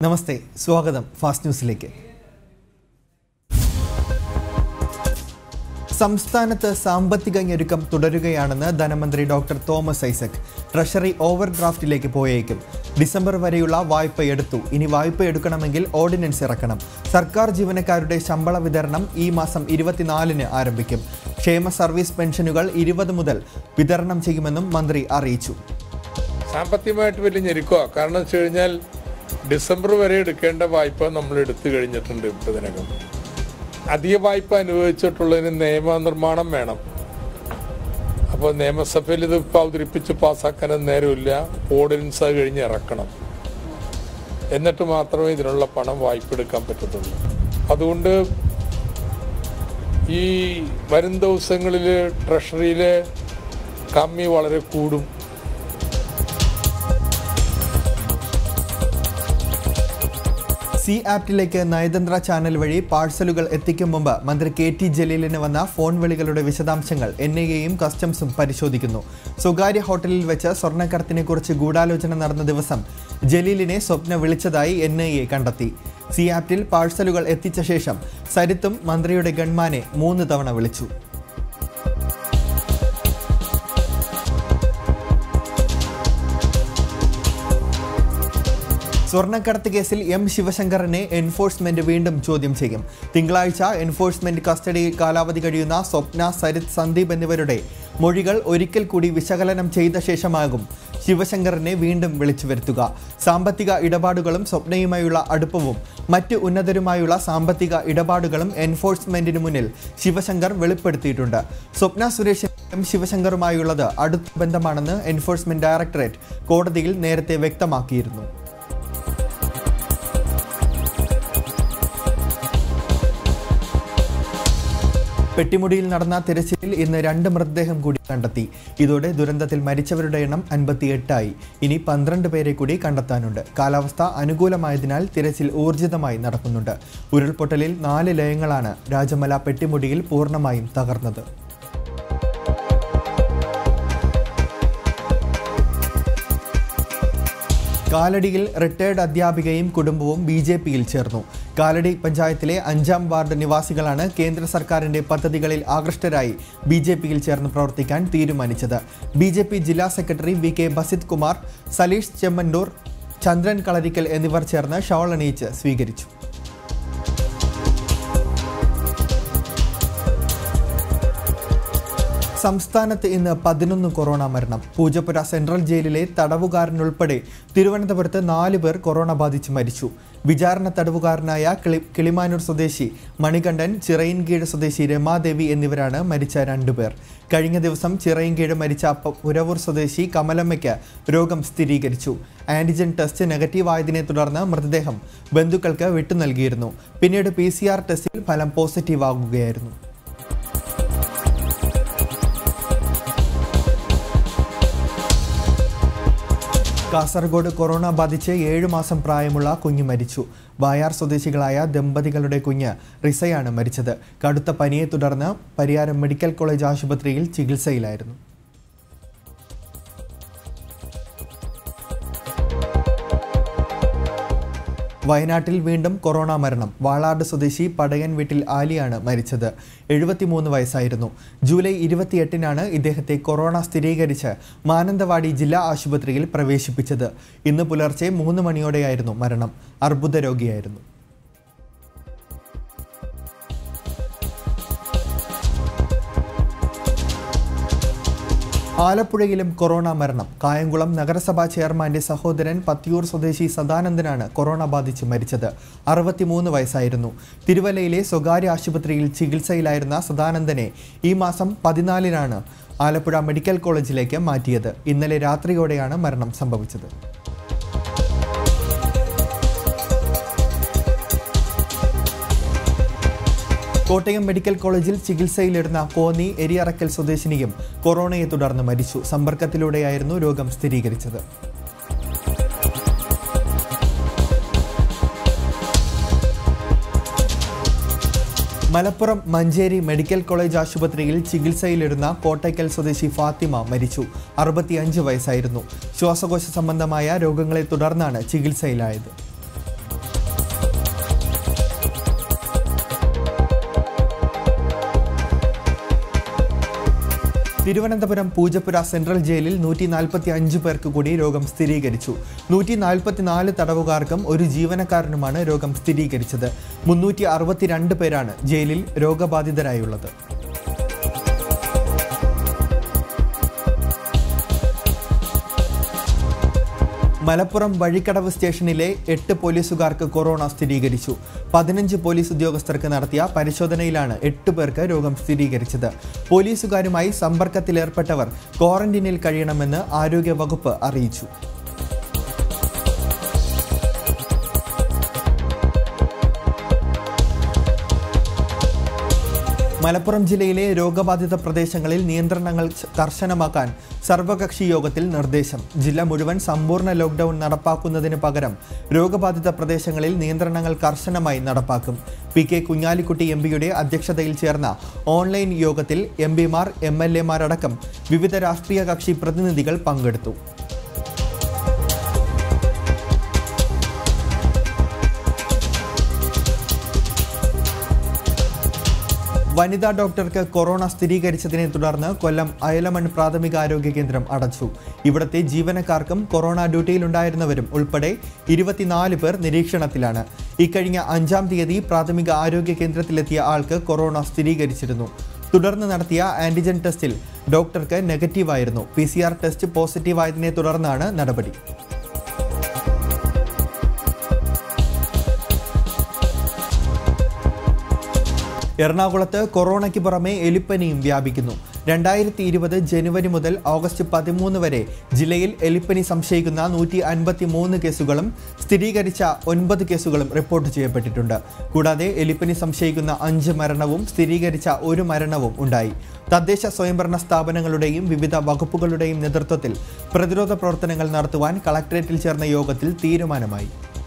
നമസ്തേ സ്വാഗതം ഫാസ്റ്റ് ന്യൂസിലേക്ക് സംസ്ഥാനത്ത് സാമ്പത്തിക ഞെരുക്കം തുടരുകയാണെന്ന് ധനമന്ത്രി doctor Thomas Isaac treasury over ഡ്രാഫ്റ്റിലേക്ക് പോയേക്കും ഡിസംബർ വരെയുള്ള വായ്പ എടുത്തു ഇനി വായ്പ എടുക്കണമെങ്കിൽ ഓർഡിനൻസ് ഇറക്കണം സർക്കാർ ജീവനക്കാരുടെ ശമ്പള വിതരണം ഈ മാസം ഇരുപത്തിനാലിന് ആരംഭിക്കും ക്ഷേമ സർവീസ് പെൻഷനുകൾ ഇരുപത് മുതൽ വിതരണം ചെയ്യുമെന്നും മന്ത്രി അറിയിച്ചു സാമ്പത്തികമായിട്ട് വലിയ ഞെരുക്കുക കാരണം വെച്ച് കഴിഞ്ഞാൽ ഡിസംബർ വരെ എടുക്കേണ്ട വായ്പ നമ്മൾ എടുത്തു കഴിഞ്ഞിട്ടുണ്ട് ഇപ്പം ഇതിനകം അധിക വായ്പ അനുഭവിച്ചിട്ടുള്ളതിന് നിയമനിർമ്മാണം വേണം അപ്പോൾ നിയമസഭയിൽ ഇത് ഇപ്പോൾ അവതരിപ്പിച്ച് പാസ്സാക്കാനും നേരമില്ല ഓർഡിനൻസ് അത് കഴിഞ്ഞ് ഇറക്കണം എന്നിട്ട് മാത്രമേ ഇതിനുള്ള പണം വായ്പ എടുക്കാൻ പറ്റത്തുള്ളൂ അതുകൊണ്ട് ഈ വരും ദിവസങ്ങളിൽ ട്രഷറിയിലെ കമ്മി വളരെ കൂടും സി ആപ്റ്റിലേക്ക് നയതന്ത്ര ചാനൽ വഴി പാഴ്സലുകൾ എത്തിക്കും മുമ്പ് മന്ത്രി കെ ടി ജലീലിന് വന്ന ഫോൺ വിളികളുടെ വിശദാംശങ്ങൾ എൻ ഐ എയും കസ്റ്റംസും പരിശോധിക്കുന്നു സ്വകാര്യ ഹോട്ടലിൽ വെച്ച് സ്വർണ്ണക്കടത്തിനെ കുറിച്ച് ഗൂഢാലോചന നടന്ന ദിവസം ജലീലിനെ സ്വപ്ന വിളിച്ചതായി എൻ ഐ എ കണ്ടെത്തി സി ആപ്റ്റിൽ പാഴ്സലുകൾ എത്തിച്ച ശേഷം സരിത്തും മന്ത്രിയുടെ ഗൺമാനെ മൂന്ന് തവണ വിളിച്ചു സ്വർണ്ണക്കടത്ത് കേസിൽ എം ശിവശങ്കറിനെ എൻഫോഴ്സ്മെന്റ് വീണ്ടും ചോദ്യം ചെയ്യും തിങ്കളാഴ്ച എൻഫോഴ്സ്മെന്റ് കസ്റ്റഡി കാലാവധി കഴിയുന്ന സ്വപ്ന സരിത് സന്ദീപ് എന്നിവരുടെ മൊഴികൾ ഒരിക്കൽ കൂടി വിശകലനം ചെയ്ത ശേഷമാകും ശിവശങ്കറിനെ വീണ്ടും വിളിച്ചു വരുത്തുക സാമ്പത്തിക ഇടപാടുകളും സ്വപ്നയുമായുള്ള അടുപ്പവും മറ്റ് ഉന്നതരുമായുള്ള സാമ്പത്തിക ഇടപാടുകളും എൻഫോഴ്സ്മെന്റിന് മുന്നിൽ ശിവശങ്കർ വെളിപ്പെടുത്തിയിട്ടുണ്ട് സ്വപ്ന സുരേഷ് എം ശിവശങ്കറുമായുള്ളത് അടുത്ത ബന്ധമാണെന്ന് എൻഫോഴ്സ്മെന്റ് ഡയറക്ടറേറ്റ് കോടതിയിൽ നേരത്തെ വ്യക്തമാക്കിയിരുന്നു പെട്ടിമുടിയിൽ നടന്ന തിരച്ചിലിൽ ഇന്ന് രണ്ട് മൃതദേഹം കൂടി കണ്ടെത്തി ഇതോടെ ദുരന്തത്തിൽ മരിച്ചവരുടെ എണ്ണം അൻപത്തിയെട്ടായി ഇനി പന്ത്രണ്ട് പേരെ കൂടി കണ്ടെത്താനുണ്ട് കാലാവസ്ഥ അനുകൂലമായതിനാൽ തിരച്ചിൽ ഊർജിതമായി നടക്കുന്നുണ്ട് ഉരുൾപൊട്ടലിൽ നാല് ലയങ്ങളാണ് രാജമല പെട്ടിമുടിയിൽ പൂർണ്ണമായും തകർന്നത് കാലടിയിൽ റിട്ടയർഡ് അധ്യാപികയും കുടുംബവും ബി ജെ പിയിൽ ചേർന്നു കാലടി പഞ്ചായത്തിലെ അഞ്ചാം വാർഡ് നിവാസികളാണ് കേന്ദ്ര സർക്കാരിന്റെ പദ്ധതികളിൽ ആകൃഷ്ടരായി ബി ജെ പിയിൽ ചേർന്ന് പ്രവർത്തിക്കാൻ തീരുമാനിച്ചത് ബി ജെ പി ജില്ലാ secretary V K Basith Kumar Saleesh Chemmannur Chandran Kalarikkal എന്നിവർ ചേർന്ന് ഷോൾ അണിയിച്ച് സ്വീകരിച്ചു സംസ്ഥാനത്ത് ഇന്ന് പതിനൊന്ന് കൊറോണ മരണം പൂജപ്പുര സെൻട്രൽ ജയിലിലെ തടവുകാരനുൾപ്പെടെ തിരുവനന്തപുരത്ത് നാല് പേർ കൊറോണ ബാധിച്ച് മരിച്ചു വിചാരണ തടവുകാരനായ കിളി കിളിമാനൂർ സ്വദേശി മണികണ്ഠൻ ചിറയിൻകീഴ് സ്വദേശി രമാദേവി എന്നിവരാണ് മരിച്ച രണ്ടുപേർ കഴിഞ്ഞ ദിവസം ചിറയിൻകീഴ് മരിച്ച പ- പുരവൂർ സ്വദേശി കമലമ്മയ്ക്ക് രോഗം സ്ഥിരീകരിച്ചു ആന്റിജൻ ടെസ്റ്റ് നെഗറ്റീവ് ആയതിനെ തുടർന്ന് മൃതദേഹം ബന്ധുക്കൾക്ക് വിട്ടു നൽകിയിരുന്നു പിന്നീട് പി ടെസ്റ്റിൽ ഫലം പോസിറ്റീവ് ആകുകയായിരുന്നു കാസർഗോഡ് കൊറോണ ബാധിച്ച് ഏഴു മാസം പ്രായമുള്ള കുഞ്ഞ് മരിച്ചു വായാർ സ്വദേശികളായ ദമ്പതികളുടെ കുഞ്ഞ് റിസയാണ് മരിച്ചത് കടുത്ത പനിയെ തുടർന്ന് പരിയാരം മെഡിക്കൽ കോളേജ് ആശുപത്രിയിൽ ചികിത്സയിലായിരുന്നു വയനാട്ടിൽ വീണ്ടും കൊറോണ മരണം വാളാട് സ്വദേശി പടയൻ വീട്ടിൽ ആലിയാണ് മരിച്ചത് എഴുപത്തിമൂന്ന് വയസ്സായിരുന്നു ജൂലൈ ഇരുപത്തിയെട്ടിനാണ് ഇദ്ദേഹത്തെ കൊറോണ സ്ഥിരീകരിച്ച് മാനന്തവാടി ജില്ലാ ആശുപത്രിയിൽ പ്രവേശിപ്പിച്ചത് ഇന്ന് പുലർച്ചെ മൂന്ന് മണിയോടെയായിരുന്നു മരണം അർബുദ രോഗിയായിരുന്നു ആലപ്പുഴയിലും കൊറോണ മരണം കായംകുളം നഗരസഭാ ചെയർമാന്റെ സഹോദരൻ പത്തിയൂർ സ്വദേശി സദാനന്ദനാണ് കൊറോണ ബാധിച്ച് മരിച്ചത് അറുപത്തിമൂന്ന് വയസ്സായിരുന്നു തിരുവല്ലയിലെ സ്വകാര്യ ആശുപത്രിയിൽ ചികിത്സയിലായിരുന്ന സദാനന്ദനെ ഈ മാസം പതിനാലിനാണ് ആലപ്പുഴ മെഡിക്കൽ കോളേജിലേക്ക് മാറ്റിയത് ഇന്നലെ രാത്രിയോടെയാണ് മരണം സംഭവിച്ചത് കോട്ടയം മെഡിക്കൽ കോളേജിൽ ചികിത്സയിലിരുന്ന കോന്നി എരിയറക്കൽ സ്വദേശിനിയും കൊറോണയെ തുടർന്ന് മരിച്ചു സമ്പർക്കത്തിലൂടെയായിരുന്നു രോഗം സ്ഥിരീകരിച്ചത് മലപ്പുറം മഞ്ചേരി മെഡിക്കൽ കോളേജ് ആശുപത്രിയിൽ ചികിത്സയിലിരുന്ന കോട്ടയ്ക്കൽ സ്വദേശി ഫാത്തിമ മരിച്ചു അറുപത്തിയഞ്ച് വയസ്സായിരുന്നു ശ്വാസകോശ സംബന്ധമായ രോഗങ്ങളെ തുടർന്നാണ് ചികിത്സയിലായത് തിരുവനന്തപുരം പൂജപ്പുര സെൻട്രൽ ജയിലിൽ നൂറ്റി നാൽപ്പത്തി അഞ്ച് പേർക്ക് കൂടി രോഗം സ്ഥിരീകരിച്ചു നൂറ്റി നാൽപ്പത്തിനാല് തടവുകാർക്കും ഒരു ജീവനക്കാരനുമാണ് രോഗം സ്ഥിരീകരിച്ചത് മുന്നൂറ്റി അറുപത്തിരണ്ട് പേരാണ് ജയിലിൽ രോഗബാധിതരായുള്ളത് മലപ്പുറം വഴിക്കടവ് സ്റ്റേഷനിലെ എട്ട് പോലീസുകാർക്ക് കൊറോണ സ്ഥിരീകരിച്ചു പതിനഞ്ച് പോലീസ് ഉദ്യോഗസ്ഥർക്ക് നടത്തിയ പരിശോധനയിലാണ് എട്ട് പേർക്ക് രോഗം സ്ഥിരീകരിച്ചത് പോലീസുകാരുമായി സമ്പർക്കത്തിലേർപ്പെട്ടവർ ക്വാറന്റീനിൽ കഴിയണമെന്ന് ആരോഗ്യവകുപ്പ് അറിയിച്ചു മലപ്പുറം ജില്ലയിലെ രോഗബാധിത പ്രദേശങ്ങളിൽ നിയന്ത്രണങ്ങൾ കർശനമാക്കാൻ സർവകക്ഷി യോഗത്തിൽ നിർദ്ദേശം ജില്ല മുഴുവൻ സമ്പൂർണ്ണ ലോക്ക്ഡൌൺ നടപ്പാക്കുന്നതിന് പകരം രോഗബാധിത പ്രദേശങ്ങളിൽ നിയന്ത്രണങ്ങൾ കർശനമായി നടപ്പാക്കും പി കെ കുഞ്ഞാലിക്കുട്ടി എം പിയുടെ അധ്യക്ഷതയിൽ ചേർന്ന ഓൺലൈൻ യോഗത്തിൽ എം പിമാർ എം എൽ എമാരടക്കം വിവിധ രാഷ്ട്രീയ കക്ഷി പ്രതിനിധികൾ പങ്കെടുത്തു വനിതാ ഡോക്ടർക്ക് കൊറോണ സ്ഥിരീകരിച്ചതിനെ തുടർന്ന് കൊല്ലം അയലമൺ പ്രാഥമിക ആരോഗ്യ കേന്ദ്രം അടച്ചു ഇവിടത്തെ ജീവനക്കാർക്കും കൊറോണ ഡ്യൂട്ടിയിലുണ്ടായിരുന്നവരും ഉൾപ്പെടെ ഇരുപത്തിനാല് പേർ നിരീക്ഷണത്തിലാണ് ഇക്കഴിഞ്ഞ അഞ്ചാം തീയതി പ്രാഥമിക ആരോഗ്യ കേന്ദ്രത്തിലെത്തിയ ആൾക്ക് കൊറോണ സ്ഥിരീകരിച്ചിരുന്നു തുടർന്ന് നടത്തിയ ആന്റിജൻ ടെസ്റ്റിൽ ഡോക്ടർക്ക് നെഗറ്റീവായിരുന്നു പി സി ആർ ടെസ്റ്റ് പോസിറ്റീവായതിനെ തുടർന്നാണ് നടപടി എറണാകുളത്ത് കൊറോണയ്ക്ക് പുറമെ എലിപ്പനിയും വ്യാപിക്കുന്നു രണ്ടായിരത്തി ഇരുപത് ജനുവരി മുതൽ ഓഗസ്റ്റ് പതിമൂന്ന് വരെ ജില്ലയിൽ എലിപ്പനി സംശയിക്കുന്ന നൂറ്റി അൻപത്തി മൂന്ന് കേസുകളും സ്ഥിരീകരിച്ച ഒൻപത് കേസുകളും റിപ്പോർട്ട് ചെയ്യപ്പെട്ടിട്ടുണ്ട് കൂടാതെ എലിപ്പനി സംശയിക്കുന്ന അഞ്ച് മരണവും സ്ഥിരീകരിച്ച ഒരു മരണവും ഉണ്ടായി തദ്ദേശ സ്വയംഭരണ സ്ഥാപനങ്ങളുടെയും വിവിധ വകുപ്പുകളുടെയും നേതൃത്വത്തിൽ പ്രതിരോധ പ്രവർത്തനങ്ങൾ നടത്തുവാൻ കളക്ടറേറ്റിൽ ചേർന്ന യോഗത്തിൽ തീരുമാനമായി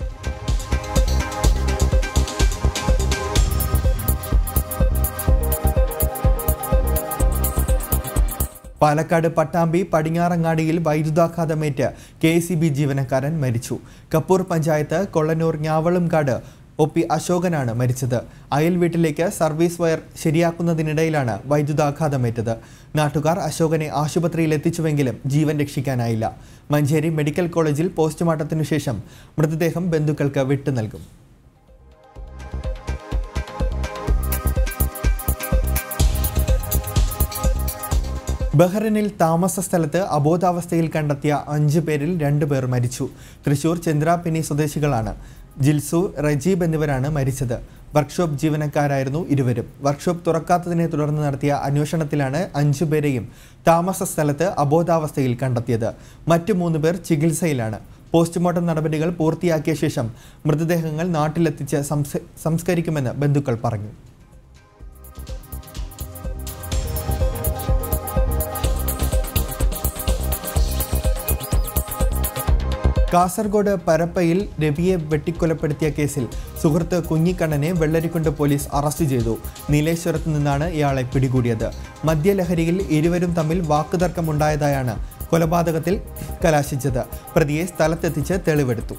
പാലക്കാട് പട്ടാമ്പി പടിഞ്ഞാറങ്ങാടിയിൽ വൈദ്യുതാഘാതമേറ്റ് കെ സി ബി ജീവനക്കാരൻ മരിച്ചു കപ്പൂർ പഞ്ചായത്ത് കൊള്ളനൂർ ഞാവളുംകാട് ഒ പി അശോകനാണ് മരിച്ചത് അയൽ വീട്ടിലേക്ക് സർവീസ് വയർ ശരിയാക്കുന്നതിനിടയിലാണ് വൈദ്യുതാഘാതമേറ്റത് നാട്ടുകാർ അശോകനെ ആശുപത്രിയിൽ എത്തിച്ചുവെങ്കിലും ജീവൻ രക്ഷിക്കാനായില്ല മഞ്ചേരി മെഡിക്കൽ കോളേജിൽ പോസ്റ്റ്മോർട്ടത്തിനു ശേഷം മൃതദേഹം ബന്ധുക്കൾക്ക് വിട്ടു നൽകും ബഹ്റിനിൽ താമസ സ്ഥലത്ത് അബോധാവസ്ഥയിൽ കണ്ടെത്തിയ അഞ്ചു പേരിൽ രണ്ടുപേർ മരിച്ചു തൃശൂർ ചന്ദ്രാപിനി സ്വദേശികളാണ് ജിൽസു റജീബ് എന്നിവരാണ് മരിച്ചത് വർക്ക്ഷോപ്പ് ജീവനക്കാരായിരുന്നു ഇരുവരും വർക്ക്ഷോപ്പ് തുറക്കാത്തതിനെ തുടർന്ന് നടത്തിയ അന്വേഷണത്തിലാണ് അഞ്ചു പേരെയും താമസ സ്ഥലത്ത് അബോധാവസ്ഥയിൽ കണ്ടെത്തിയത് മറ്റു മൂന്ന് പേർ ചികിത്സയിലാണ് പോസ്റ്റ്മോർട്ടം നടപടികൾ പൂർത്തിയാക്കിയ ശേഷം മൃതദേഹങ്ങൾ നാട്ടിലെത്തിച്ച് സംസ് സംസ്കരിക്കുമെന്ന് ബന്ധുക്കൾ പറഞ്ഞു കാസർഗോഡ് പരപ്പയിൽ രവിയെ വെട്ടിക്കൊലപ്പെടുത്തിയ കേസിൽ സുഹൃത്ത് കുഞ്ഞിക്കണ്ണനെ വെള്ളരിക്കുണ്ട് പോലീസ് അറസ്റ്റ് ചെയ്തു നീലേശ്വരത്ത് നിന്നാണ് ഇയാളെ പിടികൂടിയത് മദ്യലഹരിയിൽ ഇരുവരും തമ്മിൽ വാക്കുതർക്കമുണ്ടായതായാണ് കൊലപാതകത്തിൽ കലാശിച്ചത് പ്രതിയെ സ്ഥലത്തെത്തിച്ച് തെളിവെടുത്തു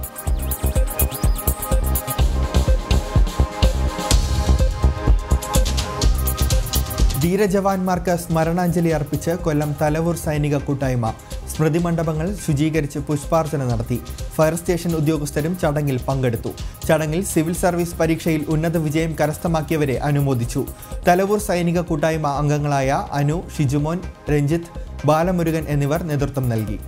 ധീരജവാന്മാർക്ക് സ്മരണാഞ്ജലി അർപ്പിച്ച് കൊല്ലം തലവൂർ സൈനിക കൂട്ടായ്മ സ്മൃതി മണ്ഡപങ്ങൾ ശുചീകരിച്ച് പുഷ്പാർച്ചന നടത്തി ഫയർ സ്റ്റേഷൻ ഉദ്യോഗസ്ഥരും ചടങ്ങിൽ പങ്കെടുത്തു ചടങ്ങിൽ സിവിൽ സർവീസ് പരീക്ഷയിൽ ഉന്നത വിജയം കരസ്ഥമാക്കിയവരെ അനുമോദിച്ചു തലവൂർ സൈനിക കൂട്ടായ്മ അംഗങ്ങളായ അനു ഷിജുമോൻ രഞ്ജിത്ത് ബാലമുരുകൻ എന്നിവർ നേതൃത്വം നൽകി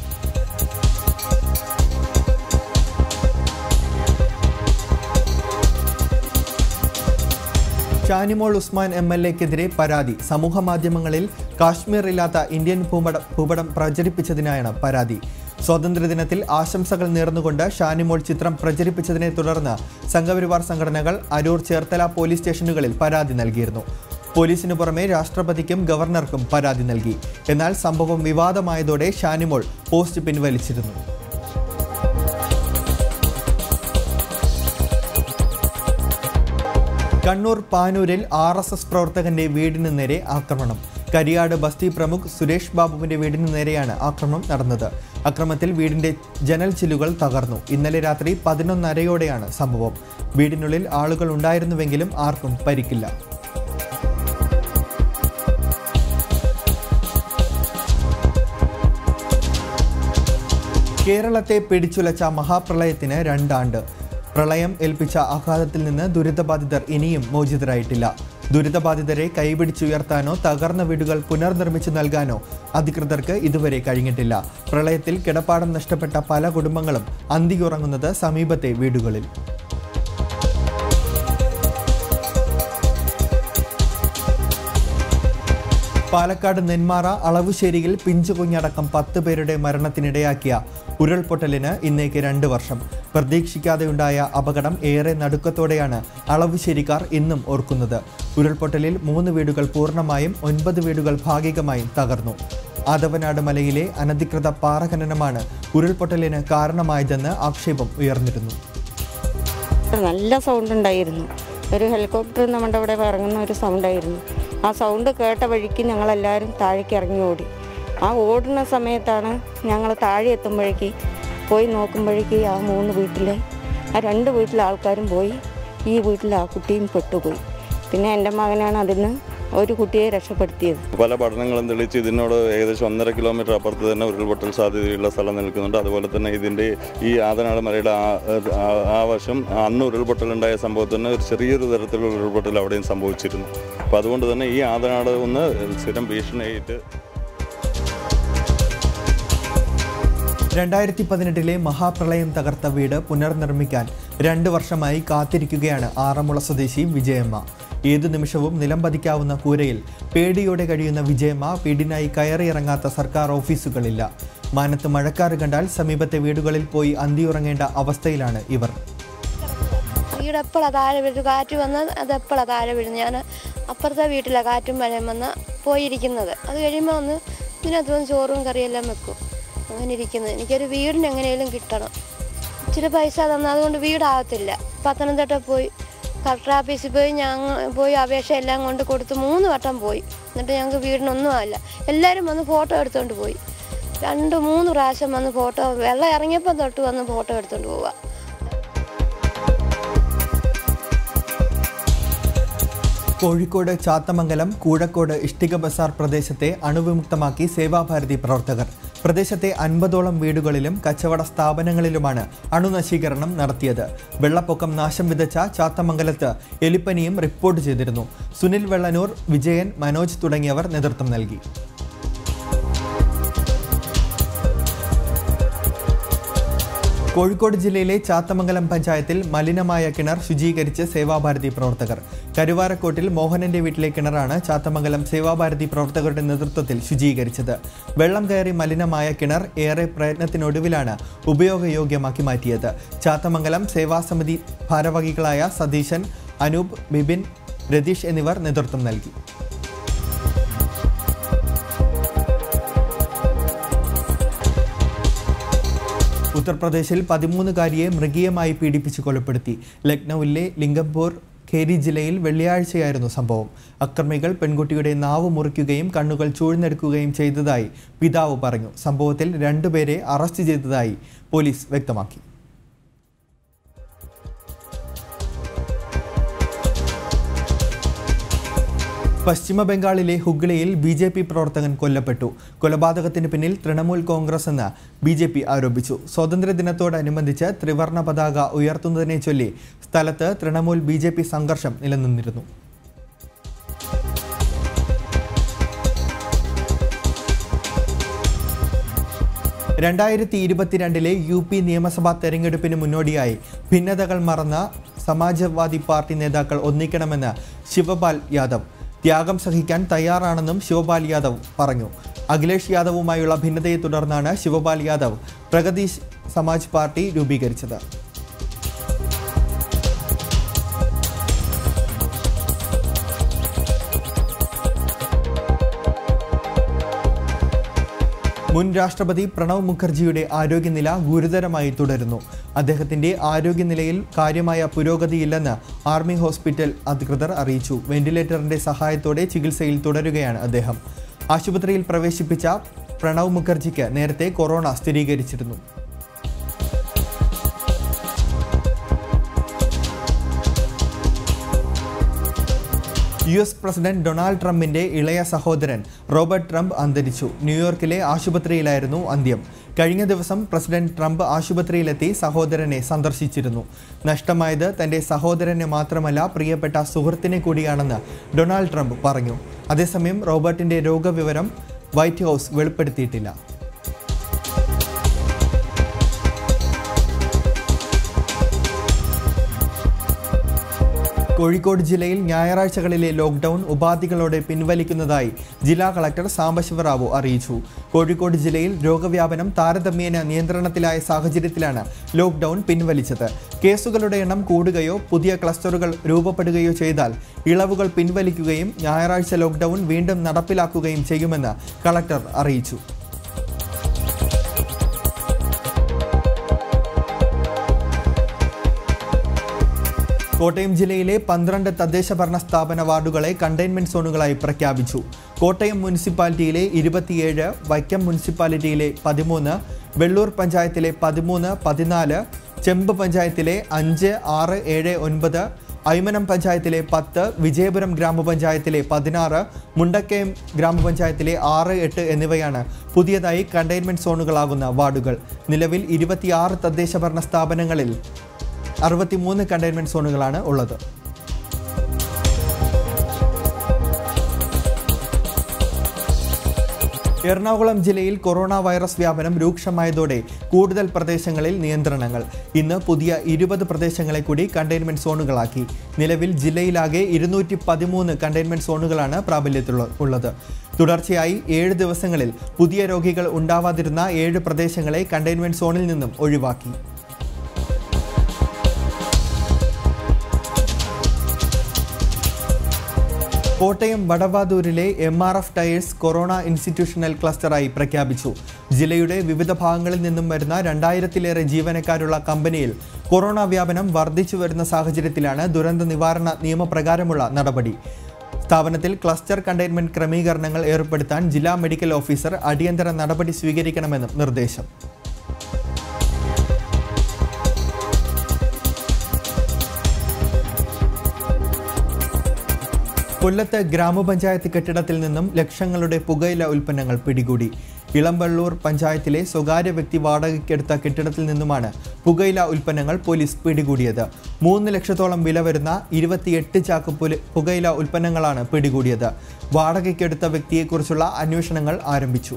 ഷാനിമോൾ ഉസ്മാൻ എം എൽ എക്കെതിരെ പരാതി സമൂഹ മാധ്യമങ്ങളിൽ കാശ്മീർ ഇല്ലാത്ത ഇന്ത്യൻ ഭൂപടം ഭൂപടം പ്രചരിപ്പിച്ചതിനായാണ് പരാതി സ്വാതന്ത്ര്യദിനത്തിൽ ആശംസകൾ നേർന്നുകൊണ്ട് ഷാനിമോൾ ചിത്രം പ്രചരിപ്പിച്ചതിനെ തുടർന്ന് സംഘപരിവാർ സംഘടനകൾ അരൂർ ചേർത്തല പോലീസ് സ്റ്റേഷനുകളിൽ പരാതി നൽകിയിരുന്നു പോലീസിനു പുറമെ രാഷ്ട്രപതിക്കും ഗവർണർക്കും പരാതി നൽകി എന്നാൽ സംഭവം വിവാദമായതോടെ ഷാനിമോൾ പോസ്റ്റ് പിൻവലിച്ചിരുന്നു കണ്ണൂർ പാനൂരിൽ ആർ എസ് എസ് പ്രവർത്തകന്റെ വീടിന് നേരെ ആക്രമണം കരിയാട് ബസ്തി പ്രമുഖ് സുരേഷ് ബാബുവിന്റെ വീടിന് നേരെയാണ് ആക്രമണം നടന്നത് അക്രമത്തിൽ വീടിന്റെ ജനൽ ചില്ലുകൾ തകർന്നു ഇന്നലെ രാത്രി പതിനൊന്നരയോടെയാണ് സംഭവം വീടിനുള്ളിൽ ആളുകൾ ഉണ്ടായിരുന്നുവെങ്കിലും ആർക്കും പരിക്കില്ല കേരളത്തെ പിടിച്ചുലച്ച മഹാപ്രളയത്തിന് രണ്ടാണ്ട് പ്രളയം ഏൽപ്പിച്ച ആഘാതത്തിൽ നിന്ന് ദുരിതബാധിതർ ഇനിയും മോചിതരായിട്ടില്ല ദുരിതബാധിതരെ കൈപിടിച്ചുയർത്താനോ തകർന്ന വീടുകൾ പുനർനിർമ്മിച്ചു നൽകാനോ അധികൃതർക്ക് ഇതുവരെ കഴിഞ്ഞിട്ടില്ല പ്രളയത്തിൽ കിടപ്പാടം നഷ്ടപ്പെട്ട പല കുടുംബങ്ങളും അന്തിയുറങ്ങുന്നത് സമീപത്തെ വീടുകളിൽ പാലക്കാട് നെന്മാറ അളവുശ്ശേരിയിൽ പിഞ്ചുകുഞ്ഞടക്കം പത്ത് പേരുടെ മരണത്തിനിടയാക്കിയ ഉരുൾപൊട്ടലിന് ഇന്നേക്ക് രണ്ട് വർഷം പ്രതീക്ഷിക്കാതെയുണ്ടായ അപകടം ഏറെ നടുക്കത്തോടെയാണ് അളവുശ്ശേരിക്കാർ ഇന്നും ഓർക്കുന്നത് ഉരുൾപൊട്ടലിൽ മൂന്ന് വീടുകൾ പൂർണ്ണമായും ഒൻപത് വീടുകൾ ഭാഗികമായും തകർന്നു ആദവനാട് മലയിലെ അനധികൃത പാറഖനനമാണ് ഉരുൾപൊട്ടലിന് കാരണമായതെന്ന് ആക്ഷേപം ഉയർന്നിരുന്നു നല്ല സൗണ്ട് ഉണ്ടായിരുന്നു ഒരു ഹെലികോപ്റ്റർ നമ്മുടെ അവിടെ ഇറങ്ങുന്ന ഒരു സൗണ്ടായിരുന്നു ആ സൗണ്ട് കേട്ട വഴിക്ക് ഞങ്ങളെല്ലാവരും താഴേക്ക് ഇറങ്ങി ഓടി ആ ഓടുന്ന സമയത്താണ് ഞങ്ങൾ താഴെ എത്തുമ്പോഴേക്ക് പോയി നോക്കുമ്പോഴേക്ക് ആ മൂന്ന് വീട്ടിലെ ആ രണ്ട് വീട്ടിലെ ആൾക്കാരും പോയി ഈ വീട്ടിലെ ആ കുട്ടിയും പെട്ടുപോയി പിന്നെ എൻ്റെ മകനാണ് അതിന് ഒരു കുട്ടിയെ രക്ഷപ്പെടുത്തിയത് പല പഠനങ്ങളും തെളിയിച്ച് ഇതിനോട് ഏകദേശം ഒന്നര കിലോമീറ്റർ അപ്പുറത്ത് തന്നെ ഉരുൾപൊട്ടൽ സാധ്യതയുള്ള സ്ഥലം നിൽക്കുന്നുണ്ട് അതുപോലെ തന്നെ ഇതിൻ്റെ ഈ ആദനാട് മലയുടെ ആ ആ- ആ വശം അന്ന് ഉരുൾപൊട്ടലുണ്ടായ സംഭവത്തിന് ഒരു ചെറിയൊരു തരത്തിലുള്ള ഉരുൾപൊട്ടൽ അവിടെയും സംഭവിച്ചിരുന്നു അപ്പോൾ അതുകൊണ്ട് തന്നെ ഈ ആദനാട് ഒന്ന് സ്ഥിരം ഭീഷണിയായിട്ട് രണ്ടായിരത്തി പതിനെട്ടിലെ മഹാപ്രളയം തകർത്ത വീട് പുനർനിർമ്മിക്കാൻ രണ്ട് വർഷമായി കാത്തിരിക്കുകയാണ് ആറന്മുള സ്വദേശി വിജയമ്മ ഏതു നിമിഷവും നിലം പതിക്കാവുന്ന കൂരയിൽ പേടിയോടെ കഴിയുന്ന വിജയമ്മ വീടിനായി കയറിയിറങ്ങാത്ത സർക്കാർ ഓഫീസുകളില്ല മാനത്ത് മഴക്കാറ് കണ്ടാൽ സമീപത്തെ വീടുകളിൽ പോയി അന്തിയുറങ്ങേണ്ട അവസ്ഥയിലാണ് ഇവർ വീട് എപ്പോഴാണ് താഴെ വീഴും കാറ്റ് വന്നാൽ അത് എപ്പോഴാണ് താഴെ വീഴും ഞാൻ അപ്പുറത്തെ വീട്ടിലെ കാറ്റും മഴയും വന്ന് പോയിരിക്കുന്നത് അത് കഴിയുമ്പോൾ ഒന്ന് ഇതിനകത്ത് വന്ന് ചോറും കറിയെല്ലാം വെക്കും അങ്ങനെ ഇരിക്കുന്നത് എനിക്കൊരു വീടിന് എങ്ങനെയെങ്കിലും കിട്ടണം ഇച്ചിരി പൈസ തന്നാൽ അതുകൊണ്ട് വീടാകത്തില്ല പത്തനംതിട്ട പോയി കളക്ടർ ഓഫീസിൽ പോയി ഞങ്ങൾ പോയി അപേക്ഷ എല്ലാം കൊണ്ട് കൊടുത്ത് മൂന്ന് വട്ടം പോയി എന്നിട്ട് ഞങ്ങൾക്ക് വീടിനൊന്നും ആയില്ല എല്ലാവരും വന്ന് ഫോട്ടോ എടുത്തുകൊണ്ട് പോയി രണ്ട് മൂന്ന് പ്രാവശ്യം വന്ന് ഫോട്ടോ വെള്ളം ഇറങ്ങിയപ്പോൾ തൊട്ട് വന്ന് ഫോട്ടോ എടുത്തുകൊണ്ട് പോവുക കോഴിക്കോട് ചാത്തമംഗലം കൂഴക്കോട് ഇഷ്ടിക ബസാർ പ്രദേശത്തെ അണുവിമുക്തമാക്കി സേവാഭാരതി പ്രവർത്തകർ പ്രദേശത്തെ അൻപതോളം വീടുകളിലും കച്ചവട സ്ഥാപനങ്ങളിലുമാണ് അണുനശീകരണം നടത്തിയത് വെള്ളപ്പൊക്കം നാശം വിതച്ച ചാത്തമംഗലത്ത് എലിപ്പനിയും റിപ്പോർട്ട് ചെയ്തിരുന്നു സുനിൽ വെള്ളനൂർ വിജയൻ മനോജ് തുടങ്ങിയവർ നേതൃത്വം നൽകി കോഴിക്കോട് ജില്ലയിലെ ചാത്തമംഗലം പഞ്ചായത്തിൽ മലിനമായ കിണർ ശുചീകരിച്ച് സേവാഭാരതി പ്രവർത്തകർ കരുവാരക്കോട്ടിൽ മോഹനന്റെ വീട്ടിലെ കിണറാണ് ചാത്തമംഗലം സേവാഭാരതി പ്രവർത്തകരുടെ നേതൃത്വത്തിൽ ശുചീകരിച്ചത് വെള്ളം കയറി മലിനമായ കിണർ ഏറെ പ്രയത്നത്തിനൊടുവിലാണ് ഉപയോഗയോഗ്യമാക്കി മാറ്റിയത് ചാത്തമംഗലം സേവാസമിതി ഭാരവാഹികളായ സതീശൻ അനൂപ് ബിബിൻ രതീഷ് എന്നിവർ നേതൃത്വം നൽകി ഉത്തർപ്രദേശിൽ പതിമൂന്നുകാരിയെ മൃഗീയമായി പീഡിപ്പിച്ച് കൊലപ്പെടുത്തി ലക്നൌവിലെ ലിംഗംപൂർ ഖേരി ജില്ലയിൽ വെള്ളിയാഴ്ചയായിരുന്നു സംഭവം അക്രമികൾ പെൺകുട്ടിയുടെ നാവ് മുറിക്കുകയും കണ്ണുകൾ ചൂഴ്ന്നെടുക്കുകയും ചെയ്തതായി പിതാവ് പറഞ്ഞു സംഭവത്തിൽ രണ്ടുപേരെ അറസ്റ്റ് ചെയ്തതായി പോലീസ് വ്യക്തമാക്കി പശ്ചിമ ബംഗാളിലെ ഹുഗ്ലിയിൽ ബി ജെ പി പ്രവർത്തകൻ കൊല്ലപ്പെട്ടു കൊലപാതകത്തിന് പിന്നിൽ തൃണമൂൽ കോൺഗ്രസ് എന്ന് ബി ജെ പി ആരോപിച്ചു സ്വാതന്ത്ര്യദിനത്തോടനുബന്ധിച്ച് ത്രിവർണ പതാക ഉയർത്തുന്നതിനെ ചൊല്ലി സ്ഥലത്ത് തൃണമൂൽ ബി ജെ പി സംഘർഷം നിലനിന്നിരുന്നു രണ്ടായിരത്തി ഇരുപത്തിരണ്ടിലെ യു പി നിയമസഭാ തെരഞ്ഞെടുപ്പിന് മുന്നോടിയായി ഭിന്നതകൾ മറന്ന സമാജ്വാദി പാർട്ടി നേതാക്കൾ ഒന്നിക്കണമെന്ന് ശിവപാൽ യാദവ് ത്യാഗം സഹിക്കാൻ തയ്യാറാണെന്നും ശിവപാൽ യാദവ് പറഞ്ഞു അഖിലേഷ് യാദവുമായുള്ള ഭിന്നതയെ തുടർന്നാണ് ശിവപാൽ യാദവ് പ്രഗതി സമാജ് പാർട്ടി രൂപീകരിച്ചത് മുൻ രാഷ്ട്രപതി പ്രണവ് മുഖർജിയുടെ ആരോഗ്യനില ഗുരുതരമായി തുടരുന്നു അദ്ദേഹത്തിന്റെ ആരോഗ്യനിലയിൽ കാര്യമായ പുരോഗതിയില്ലെന്ന് ആർമി ഹോസ്പിറ്റൽ അധികൃതർ അറിയിച്ചു വെന്റിലേറ്ററിന്റെ സഹായത്തോടെ ചികിത്സയിൽ തുടരുകയാണ് അദ്ദേഹം ആശുപത്രിയിൽ പ്രവേശിപ്പിച്ച പ്രണവ് മുഖർജിക്ക് നേരത്തെ കൊറോണ സ്ഥിരീകരിച്ചിരുന്നു യു എസ് പ്രസിഡന്റ് ഡൊണാൾഡ് ട്രംപിന്റെ ഇളയ സഹോദരൻ റോബർട്ട് ട്രംപ് അന്തരിച്ചു ന്യൂയോർക്കിലെ ആശുപത്രിയിലായിരുന്നു അന്ത്യം കഴിഞ്ഞ ദിവസം പ്രസിഡന്റ് ട്രംപ് ആശുപത്രിയിലെത്തി സഹോദരനെ സന്ദർശിച്ചിരുന്നു നഷ്ടമായത് തന്റെ സഹോദരനെ മാത്രമല്ല പ്രിയപ്പെട്ട സുഹൃത്തിനെ കൂടിയാണെന്ന് ഡൊണാൾഡ് ട്രംപ് പറഞ്ഞു അതേസമയം റോബർട്ടിന്റെ രോഗവിവരം വൈറ്റ് ഹൗസ് വെളിപ്പെടുത്തിയിട്ടില്ല കോഴിക്കോട് ജില്ലയിൽ ഞായറാഴ്ചകളിലെ ലോക്ക്ഡൌൺ ഉപാധികളോടെ പിൻവലിക്കുന്നതായി ജില്ലാ കളക്ടർ സാംബശിവറാവു അറിയിച്ചു കോഴിക്കോട് ജില്ലയിൽ രോഗവ്യാപനം താരതമ്യേന നിയന്ത്രണത്തിലായ സാഹചര്യത്തിലാണ് ലോക്ക്ഡൌൺ പിൻവലിച്ചത് കേസുകളുടെ എണ്ണം കൂടുകയോ പുതിയ ക്ലസ്റ്ററുകൾ രൂപപ്പെടുകയോ ചെയ്താൽ ഇളവുകൾ പിൻവലിക്കുകയും ഞായറാഴ്ച ലോക്ക്ഡൌൺ വീണ്ടും നടപ്പിലാക്കുകയും ചെയ്യുമെന്ന് കളക്ടർ അറിയിച്ചു കോട്ടയം ജില്ലയിലെ പന്ത്രണ്ട് തദ്ദേശ ഭരണ സ്ഥാപന വാർഡുകളെ കണ്ടെയ്ൻമെന്റ് സോണുകളായി പ്രഖ്യാപിച്ചു കോട്ടയം മുനിസിപ്പാലിറ്റിയിലെ ഇരുപത്തിയേഴ് വൈക്കം മുനിസിപ്പാലിറ്റിയിലെ പതിമൂന്ന് വെള്ളൂർ പഞ്ചായത്തിലെ പതിമൂന്ന് പതിനാല് ചെമ്പ് പഞ്ചായത്തിലെ അഞ്ച് ആറ് ഏഴ് ഒൻപത് ഐമനം പഞ്ചായത്തിലെ പത്ത് വിജയപുരം ഗ്രാമപഞ്ചായത്തിലെ പതിനാറ് മുണ്ടക്കയം ഗ്രാമപഞ്ചായത്തിലെ ആറ് എട്ട് എന്നിവയാണ് പുതിയതായി കണ്ടെയ്ൻമെന്റ് സോണുകളാകുന്ന വാർഡുകൾ നിലവിൽ ഇരുപത്തിയാറ് തദ്ദേശ ഭരണ സ്ഥാപനങ്ങളിൽ അറുപത്തിമൂന്ന് കണ്ടെയ്ൻമെന്റ് സോണുകളാണ് ഉള്ളത് എറണാകുളം ജില്ലയിൽ കൊറോണ വൈറസ് വ്യാപനം രൂക്ഷമായതോടെ കൂടുതൽ പ്രദേശങ്ങളിൽ നിയന്ത്രണങ്ങൾ ഇന്ന് പുതിയ ഇരുപത് പ്രദേശങ്ങളെ കൂടി കണ്ടെയ്ൻമെന്റ് സോണുകളാക്കി നിലവിൽ ജില്ലയിലാകെ ഇരുന്നൂറ്റി പതിമൂന്ന് കണ്ടെയ്ൻമെന്റ് സോണുകളാണ് പ്രാബല്യത്തിലുള്ള ഉള്ളത് തുടർച്ചയായി ഏഴ് ദിവസങ്ങളിൽ പുതിയ രോഗികൾ ഉണ്ടാവാതിരുന്ന ഏഴ് പ്രദേശങ്ങളെ കണ്ടെയ്ൻമെന്റ് സോണിൽ നിന്നും ഒഴിവാക്കി കോട്ടയം വടവാതൂരിലെ M R F tyres corona institutional ക്ലസ്റ്ററായി പ്രഖ്യാപിച്ചു ജില്ലയുടെ വിവിധ ഭാഗങ്ങളിൽ നിന്നും വരുന്ന രണ്ടായിരത്തിലേറെ ജീവനക്കാരുള്ള കമ്പനിയിൽ കൊറോണ വ്യാപനം വർദ്ധിച്ചു വരുന്ന സാഹചര്യത്തിലാണ് ദുരന്ത നിവാരണ നിയമപ്രകാരമുള്ള നടപടി സ്ഥാപനത്തിൽ ക്ലസ്റ്റർ കണ്ടെയ്ൻമെന്റ് ക്രമീകരണങ്ങൾ ഏർപ്പെടുത്താൻ ജില്ലാ മെഡിക്കൽ ഓഫീസർ അടിയന്തര നടപടി സ്വീകരിക്കണമെന്നും നിർദ്ദേശം കൊല്ലത്ത് ഗ്രാമപഞ്ചായത്ത് കെട്ടിടത്തിൽ നിന്നും ലക്ഷങ്ങളുടെ പുകയില ഉൽപ്പന്നങ്ങൾ പിടികൂടി ഇളമ്പള്ളൂർ പഞ്ചായത്തിലെ സ്വകാര്യ വ്യക്തി വാടകയ്ക്കെടുത്ത കെട്ടിടത്തിൽ നിന്നുമാണ് പുകയില ഉൽപ്പന്നങ്ങൾ പോലീസ് പിടികൂടിയത് മൂന്ന് ലക്ഷത്തോളം വില വരുന്ന ഇരുപത്തിയെട്ട് ചാക്ക് പുല- പുകയില ഉൽപ്പന്നങ്ങളാണ് പിടികൂടിയത് വാടകയ്ക്കെടുത്ത വ്യക്തിയെക്കുറിച്ചുള്ള അന്വേഷണങ്ങൾ ആരംഭിച്ചു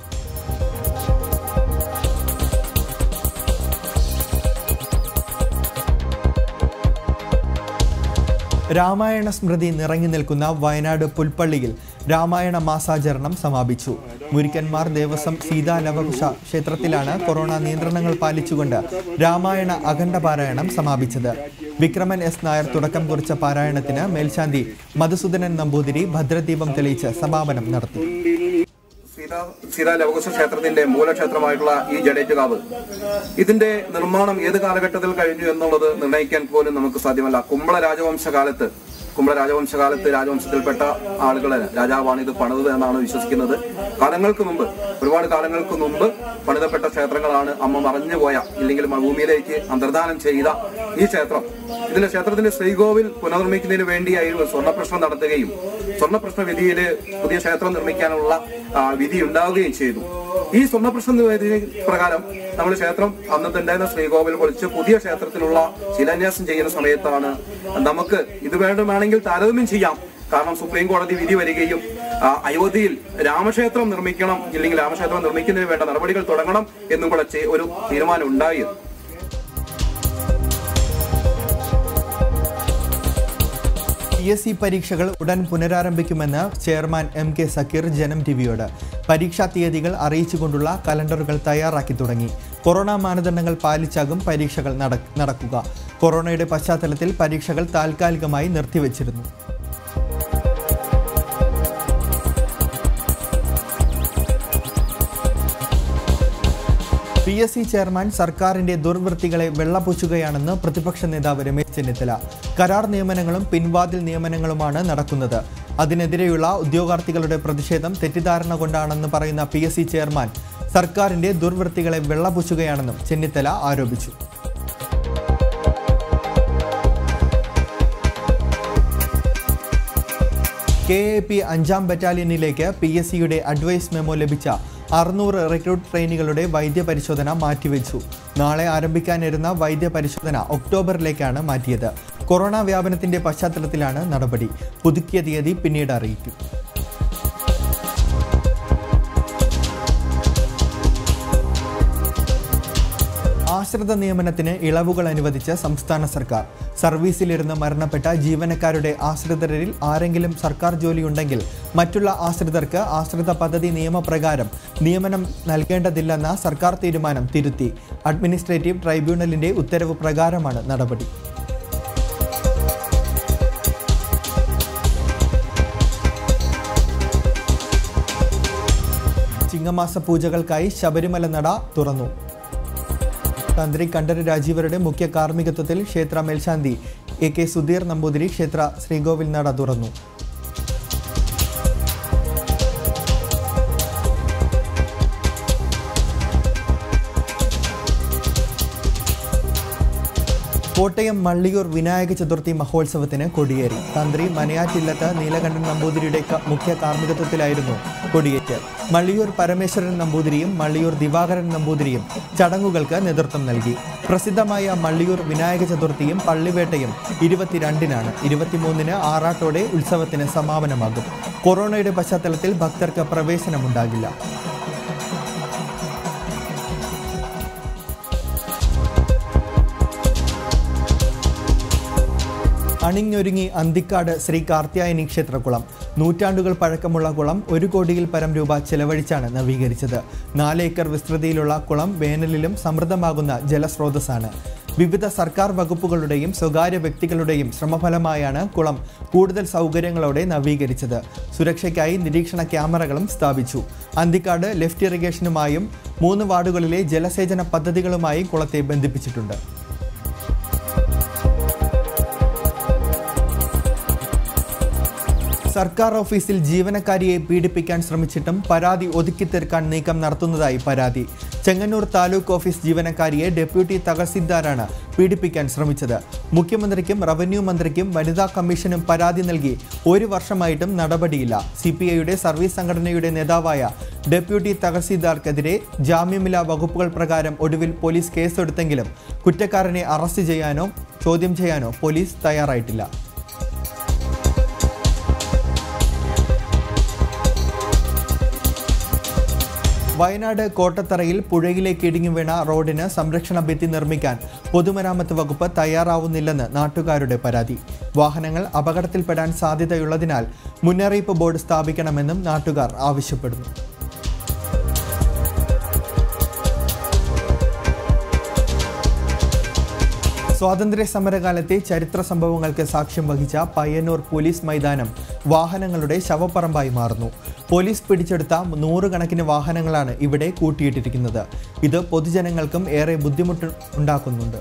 രാമായണ സ്മൃതി നിറഞ്ഞു നിൽക്കുന്ന വയനാട് പുൽപ്പള്ളിയിൽ രാമായണ മാസാചരണം സമാപിച്ചു മുരിക്കന്മാർ ദേവസ്വം സീതാ ലവകുശ ക്ഷേത്രത്തിലാണ് കൊറോണ നിയന്ത്രണങ്ങൾ പാലിച്ചുകൊണ്ട് രാമായണ അഖണ്ഡ പാരായണം സമാപിച്ചത് വിക്രമൻ എസ് നായർ തുടക്കം കുറിച്ച പാരായണത്തിന് മേൽശാന്തി മധുസൂദനൻ നമ്പൂതിരി ഭദ്രദീപം തെളിയിച്ച് സമാപനം നടത്തി സീതാ സീതാ ലവകുശ ക്ഷേത്രത്തിന്റെ മൂലക്ഷേത്രമായിട്ടുള്ള ഈ ജഡേറ്റുകാവ് ഇതിന്റെ നിർമ്മാണം ഏത് കാലഘട്ടത്തിൽ കഴിഞ്ഞു എന്നുള്ളത് നിർണ്ണയിക്കാൻ പോലും നമുക്ക് സാധ്യമല്ല കുമ്പള രാജവംശ കാലത്ത് കുമ്പള രാജവംശ കാലത്ത് രാജവംശത്തിൽപ്പെട്ട ആളുകളെ രാജാവാണ് ഇത് പണിതത് എന്നാണ് വിശ്വസിക്കുന്നത് കാലങ്ങൾക്ക് മുമ്പ് ഒരുപാട് കാലങ്ങൾക്ക് മുമ്പ് പണിതപ്പെട്ട ക്ഷേത്രങ്ങളാണ് അമ്മ മറഞ്ഞുപോയ ഇല്ലെങ്കിൽ ഭൂമിയിലേക്ക് അന്തർദാനം ചെയ്ത ഈ ക്ഷേത്രം ഇതിന്റെ ക്ഷേത്രത്തിന്റെ ശ്രീകോവിൽ പുനർനിർമ്മിക്കുന്നതിന് വേണ്ടിയായി ഒരു സ്വർണ്ണപ്രശ്നം നടത്തുകയും സ്വർണ്ണപ്രശ്ന വിധിയിൽ പുതിയ ക്ഷേത്രം നിർമ്മിക്കാനുള്ള ആ, വിധി ഉണ്ടാവുകയും ചെയ്തു ഈ സ്വർണ്ണപ്രശ്ന വിധി പ്രകാരം നമ്മൾ ക്ഷേത്രം അന്നത്തെ ഉണ്ടായിരുന്ന ശ്രീകോവിൽ പൊളിച്ച് പുതിയ ക്ഷേത്രത്തിനുള്ള ശിലാന്യാസം ചെയ്യുന്ന സമയത്താണ് നമുക്ക് ഇത് വേണ്ടുമാണെങ്കിൽ താരതമ്യം ചെയ്യാം കാരണം സുപ്രീം കോടതി വിധി വരികയും ആ, അയോധ്യയിൽ രാമക്ഷേത്രം നിർമ്മിക്കണം ഇല്ലെങ്കിൽ രാമക്ഷേത്രം നിർമ്മിക്കുന്നതിന് വേണ്ട നടപടികൾ തുടങ്ങണം എന്നും കൂടെ ചെ- ഒരു തീരുമാനം ഉണ്ടായിരുന്നു പി എസ് സി പരീക്ഷകൾ ഉടൻ പുനരാരംഭിക്കുമെന്ന് chairman M K Zakir Janam ടിവിയോട് പരീക്ഷാ തീയതികൾ അറിയിച്ചുകൊണ്ടുള്ള കലണ്ടറുകൾ തയ്യാറാക്കി തുടങ്ങി കൊറോണ മാനദണ്ഡങ്ങൾ പാലിച്ചാകും പരീക്ഷകൾ നട- നടക്കുക കൊറോണയുടെ പശ്ചാത്തലത്തിൽ പരീക്ഷകൾ താൽക്കാലികമായി നിർത്തിവച്ചിരുന്നു പി എസ് സി ചെയർമാൻ സർക്കാരിന്റെ ദുർവൃത്തികളെ വെള്ളപൂച്ചുകയാണെന്ന് പ്രതിപക്ഷ നേതാവ് രമേശ് ചെന്നിത്തല കരാർ നിയമനങ്ങളും പിൻവാതിൽ നിയമനങ്ങളുമാണ് നടക്കുന്നത് അതിനെതിരെയുള്ള ഉദ്യോഗാർത്ഥികളുടെ പ്രതിഷേധം തെറ്റിദ്ധാരണ കൊണ്ടാണെന്ന് പറയുന്ന പി എസ് സി ചെയർമാൻ സർക്കാരിന്റെ ദുർവൃത്തികളെ വെള്ളപൂച്ചുകയാണെന്നും ചെന്നിത്തല ആരോപിച്ചു കെ എ പി അഞ്ചാം ബറ്റാലിയനിലേക്ക് പി എസ് സിയുടെ അഡ്വൈസ് മെമ്മോ ലഭിച്ച അറുന്നൂറ് റിക്രൂട്ട് ട്രെയിനികളുടെ വൈദ്യ പരിശോധന മാറ്റിവെച്ചു നാളെ ആരംഭിക്കാനിരുന്ന വൈദ്യ പരിശോധന ഒക്ടോബറിലേക്കാണ് മാറ്റിയത് കൊറോണ വ്യാപനത്തിന്റെ പശ്ചാത്തലത്തിലാണ് നടപടി പുതുക്കിയ തീയതി പിന്നീട് അറിയിക്കും ആശ്രിത നിയമനത്തിന് ഇളവുകൾ അനുവദിച്ച് സംസ്ഥാന സർക്കാർ സർവീസിലിരുന്ന് മരണപ്പെട്ട ജീവനക്കാരുടെ ആശ്രിതരിൽ ആരെങ്കിലും സർക്കാർ ജോലിയുണ്ടെങ്കിൽ മറ്റുള്ള ആശ്രിതർക്ക് ആശ്രിത പദ്ധതി നിയമപ്രകാരം നിയമനം നൽകേണ്ടതില്ലെന്ന സർക്കാർ തീരുമാനം തിരുത്തി അഡ്മിനിസ്ട്രേറ്റീവ് ട്രൈബ്യൂണലിന്റെ ഉത്തരവ് പ്രകാരമാണ് നടപടി ചിങ്ങമാസ പൂജകൾക്കായി ശബരിമല നട തുറന്നു തന്ത്രി കണ്ഠര രാജീവരുടെ മുഖ്യ കാർമ്മികത്വത്തിൽ ക്ഷേത്ര മേൽശാന്തി എ കെ സുധീർ നമ്പൂതിരി ക്ഷേത്ര ശ്രീകോവിൽ നട തുറന്നു കോട്ടയം മള്ളിയൂർ വിനായക ചതുർത്ഥി മഹോത്സവത്തിന് കൊടിയേറി തന്ത്രി മനയാറ്റില്ലത്ത് നീലകണ്ഠൻ നമ്പൂതിരിയുടെ ക- മുഖ്യ കാർമ്മികത്വത്തിലായിരുന്നു കൊടിയേറ്റ് മള്ളിയൂർ പരമേശ്വരൻ നമ്പൂതിരിയും മള്ളിയൂർ ദിവാകരൻ നമ്പൂതിരിയും ചടങ്ങുകൾക്ക് നേതൃത്വം നൽകി പ്രസിദ്ധമായ മള്ളിയൂർ വിനായക ചതുർത്ഥിയും പള്ളിവേട്ടയും ഇരുപത്തിരണ്ടിനാണ് ഇരുപത്തിമൂന്നിന് ആറാട്ടോടെ ഉത്സവത്തിന് സമാപനമാകും കൊറോണയുടെ പശ്ചാത്തലത്തിൽ ഭക്തർക്ക് പ്രവേശനമുണ്ടാകില്ല അണിഞ്ഞൊരുങ്ങി അന്തിക്കാട് ശ്രീ കാർത്യായനി ക്ഷേത്രകുളം നൂറ്റാണ്ടുകൾ പഴക്കമുള്ള കുളം ഒരു കോടിയിൽ പരം രൂപ ചെലവഴിച്ചാണ് നവീകരിച്ചത് നാല് ഏക്കർ വിസ്തൃതിയിലുള്ള കുളം വേനലിലും സമൃദ്ധമാകുന്ന ജലസ്രോതസ്സാണ് വിവിധ സർക്കാർ വകുപ്പുകളുടെയും സ്വകാര്യ വ്യക്തികളുടെയും ശ്രമഫലമായാണ് കുളം കൂടുതൽ സൗകര്യങ്ങളോടെ നവീകരിച്ചത് സുരക്ഷയ്ക്കായി നിരീക്ഷണ ക്യാമറകളും സ്ഥാപിച്ചു അന്തിക്കാട് ലെഫ്റ്റ് ഇറിഗേഷനുമായും മൂന്ന് വാർഡുകളിലെ ജലസേചന പദ്ധതികളുമായി കുളത്തെ ബന്ധിപ്പിച്ചിട്ടുണ്ട് സർക്കാർ ഓഫീസിൽ ജീവനക്കാരിയെ പീഡിപ്പിക്കാൻ ശ്രമിച്ചിട്ടും പരാതി ഒതുക്കി തീർക്കാൻ നീക്കം നടത്തുന്നതായി പരാതി ചെങ്ങന്നൂർ താലൂക്ക് ഓഫീസ് ജീവനക്കാരിയെ ഡെപ്യൂട്ടി തഹസിൽദാരാണ് പീഡിപ്പിക്കാൻ ശ്രമിച്ചത് മുഖ്യമന്ത്രിക്കും റവന്യൂ മന്ത്രിക്കും വനിതാ കമ്മീഷനും പരാതി നൽകി ഒരു വർഷമായിട്ടും നടപടിയില്ല സി പി ഐയുടെ സർവീസ് സംഘടനയുടെ നേതാവായ ഡെപ്യൂട്ടി തഹസീൽദാർക്കെതിരെ ജാമ്യമില്ലാ വകുപ്പുകൾ പ്രകാരം ഒടുവിൽ പോലീസ് കേസെടുത്തെങ്കിലും കുറ്റക്കാരനെ അറസ്റ്റ് ചെയ്യാനോ ചോദ്യം ചെയ്യാനോ പോലീസ് തയ്യാറായിട്ടില്ല വയനാട് കോട്ടത്തറയിൽ പുഴയിലേക്ക് ഇടിഞ്ഞു വീണ റോഡിന് സംരക്ഷണ ഭിത്തി നിർമ്മിക്കാൻ പൊതുമരാമത്ത് വകുപ്പ് തയ്യാറാവുന്നില്ലെന്ന് നാട്ടുകാരുടെ പരാതി വാഹനങ്ങൾ അപകടത്തിൽപ്പെടാൻ സാധ്യതയുള്ളതിനാൽ മുന്നറിയിപ്പ് ബോർഡ് സ്ഥാപിക്കണമെന്നും നാട്ടുകാർ ആവശ്യപ്പെടുന്നു സ്വാതന്ത്ര്യ സമരകാലത്തെ ചരിത്ര സംഭവങ്ങൾക്ക് സാക്ഷ്യം വഹിച്ച പയ്യന്നൂർ പോലീസ് മൈതാനം വാഹനങ്ങളുടെ ശവപ്പറമ്പായി മാറുന്നു പോലീസ് പിടിച്ചെടുത്ത നൂറുകണക്കിന് വാഹനങ്ങളാണ് ഇവിടെ കൂട്ടിയിട്ടിരിക്കുന്നത് ഇത് പൊതുജനങ്ങൾക്കും ഏറെ ബുദ്ധിമുട്ട് ഉണ്ടാക്കുന്നുണ്ട്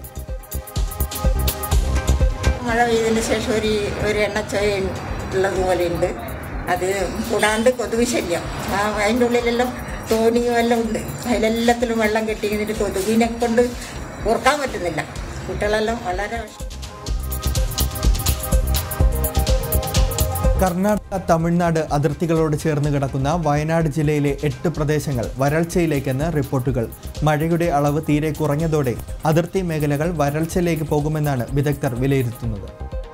മഴ പെയ്തതിന് ശേഷം ഒരു ഒരു എണ്ണച്ചോയ ഉള്ളതുപോലെ ഉണ്ട് അത് കൂടാണ്ട് കൊതുക് ശല്യം ആ അതിൻ്റെ ഉള്ളിലെല്ലാം തോണിയും എല്ലാം ഉണ്ട് അതിലെല്ലാത്തിലും വെള്ളം കെട്ടി കഴിഞ്ഞിട്ട് കൊതുകിനെ കൊണ്ട് ഓർക്കാൻ പറ്റുന്നില്ല കുട്ടികളെല്ലാം വളരെ വിഷമം കർണാടക തമിഴ്നാട് അതിർത്തികളോട് ചേർന്ന് കിടക്കുന്ന വയനാട് ജില്ലയിലെ എട്ട് പ്രദേശങ്ങൾ വരൾച്ചയിലേക്കെന്ന് റിപ്പോർട്ടുകൾ മഴയുടെ അളവ് തീരെ കുറഞ്ഞതോടെ അതിർത്തി മേഖലകൾ വരൾച്ചയിലേക്ക് പോകുമെന്നാണ് വിദഗ്ധർ വിലയിരുത്തുന്നത്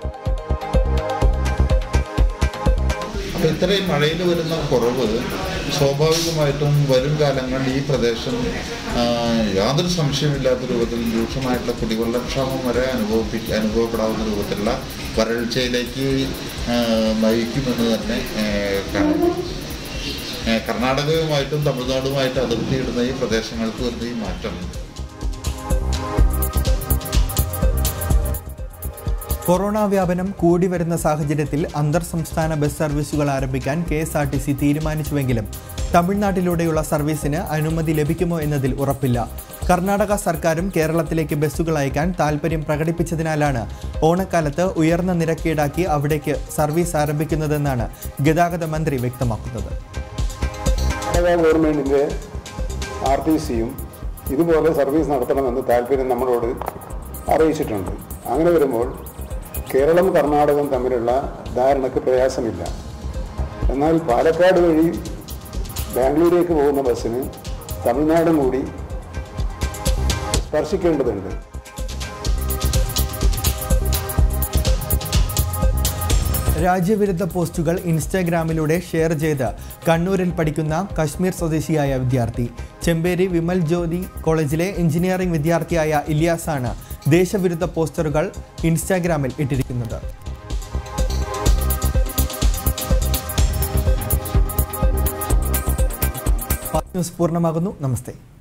അപ്പോൾ ഇത്രയും മഴയിൽ വരുന്ന കുറവ് സ്വാഭാവികമായിട്ടും വരും കാലങ്ങളിൽ ഈ പ്രദേശം ആ, യാതൊരു സംശയമില്ലാത്ത രൂപത്തിൽ രൂക്ഷമായിട്ടുള്ള കുടിവെള്ളക്ഷാമം വരെ അനുഭവപ്പി അനുഭവപ്പെടാവുന്ന രൂപത്തിലുള്ള വരൾച്ചയിലേക്ക് ആ, നയിക്കുമെന്ന് തന്നെ ഏ, കാണാം ഏ, കർണാടകവുമായിട്ടും തമിഴ്നാടുമായിട്ട് അതിർത്തിയിടുന്ന ഈ പ്രദേശങ്ങൾക്ക് വരുന്ന ഈ മാറ്റം കൊറോണ വ്യാപനം കൂടി വരുന്ന സാഹചര്യത്തിൽ അന്തർ സംസ്ഥാന ബസ് സർവീസുകൾ ആരംഭിക്കാൻ K S R T C തീരുമാനിച്ചുവെങ്കിലും തമിഴ്നാട്ടിലൂടെയുള്ള സർവീസിന് അനുമതി ലഭിക്കുമോ എന്നതിൽ ഉറപ്പില്ല കർണാടക സർക്കാരും കേരളത്തിലേക്ക് ബസ്സുകൾ അയക്കാൻ താൽപ്പര്യം പ്രകടിപ്പിച്ചതിനാലാണ് ഓണക്കാലത്ത് ഉയർന്ന നിരക്ക് ഈടാക്കി അവിടേക്ക് സർവീസ് ആരംഭിക്കുന്നതെന്നാണ് ഗതാഗത മന്ത്രി വ്യക്തമാക്കുന്നത് കർണാടക ഗവൺമെൻറ്റിൻ്റെ ആർ ടി സിയും ഇതുപോലെ സർവീസ് നടത്തണമെന്ന് താല്പര്യം നമ്മളോട് അറിയിച്ചിട്ടുണ്ട് അങ്ങനെ വരുമ്പോൾ കേരളം കർണാടകം തമ്മിലുള്ള ധാരണയ്ക്ക് പ്രയാസമില്ല എന്നാൽ പാലക്കാട് വഴി ബാംഗ്ലൂരേക്ക് പോകുന്ന ബസ്സിന് തമിഴ്നാടും കൂടി സ്പർശിക്കേണ്ടതുണ്ട് രാജ്യവിരുദ്ധ പോസ്റ്റുകൾ ഇൻസ്റ്റാഗ്രാമിലൂടെ ഷെയർ ചെയ്ത് കണ്ണൂരിൽ പഠിക്കുന്ന കശ്മീർ സ്വദേശിയായ വിദ്യാർത്ഥി ചെമ്പേരി വിമൽ ജ്യോതി കോളേജിലെ എഞ്ചിനീയറിംഗ് വിദ്യാർത്ഥിയായ ഇലിയാസാണ് ദേശവിരുദ്ധ പോസ്റ്ററുകൾ ഇൻസ്റ്റാഗ്രാമിൽ ഇട്ടിരിക്കുന്നത് ന്യൂസ് പൂർണ്ണമാകുന്നു നമസ്തേ